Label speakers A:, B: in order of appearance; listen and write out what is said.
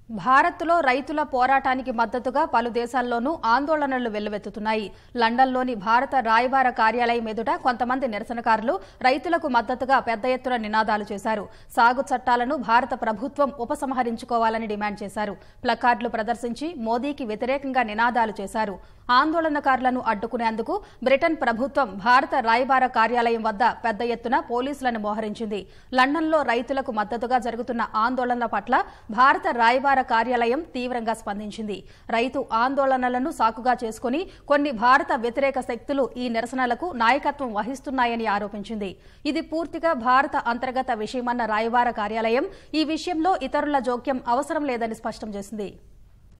A: భారత్లో రైతుల పోరాటానికి మద్దతుగా పలు దేశాల్లోనూ ఆందోళనలు వెల్లువెత్తుతున్నాయి లండన్లోని భారత రాయబార కార్యాలయం ఎదుట కొంతమంది నిరసనకారులు రైతులకు మద్దతుగా పెద్ద ఎత్తున నినాదాలు చేశారు సాగు చట్టాలను భారత ప్రభుత్వం ఉపసంహరించుకోవాలని డిమాండ్ చేశారు ప్లకార్డులు ప్రదర్శించి మోదీకి వ్యతిరేకంగా నినాదాలు చేశారు ఆందోళనకారులను అడ్డుకునేందుకు బ్రిటన్ ప్రభుత్వం భారత రాయబార కార్యాలయం వద్ద పెద్ద ఎత్తున పోలీసులను మోహరించింది లండన్లో రైతులకు మద్దతుగా జరుగుతున్న ఆందోళనల పట్ల భారత రాయబార కార్యాలయం తీవ్రంగా స్పందించింది రైతు ఆందోళనలను సాకుగా చేసుకుని కొన్ని భారత వ్యతిరేక శక్తులు ఈ నిరసనలకు నాయకత్వం వహిస్తున్నాయని ఆరోపించింది ఇది పూర్తిగా భారత అంతర్గత విషయమన్న రాయబార కార్యాలయం ఈ విషయంలో ఇతరుల జోక్యం అవసరం లేదని స్పష్టం చేసింది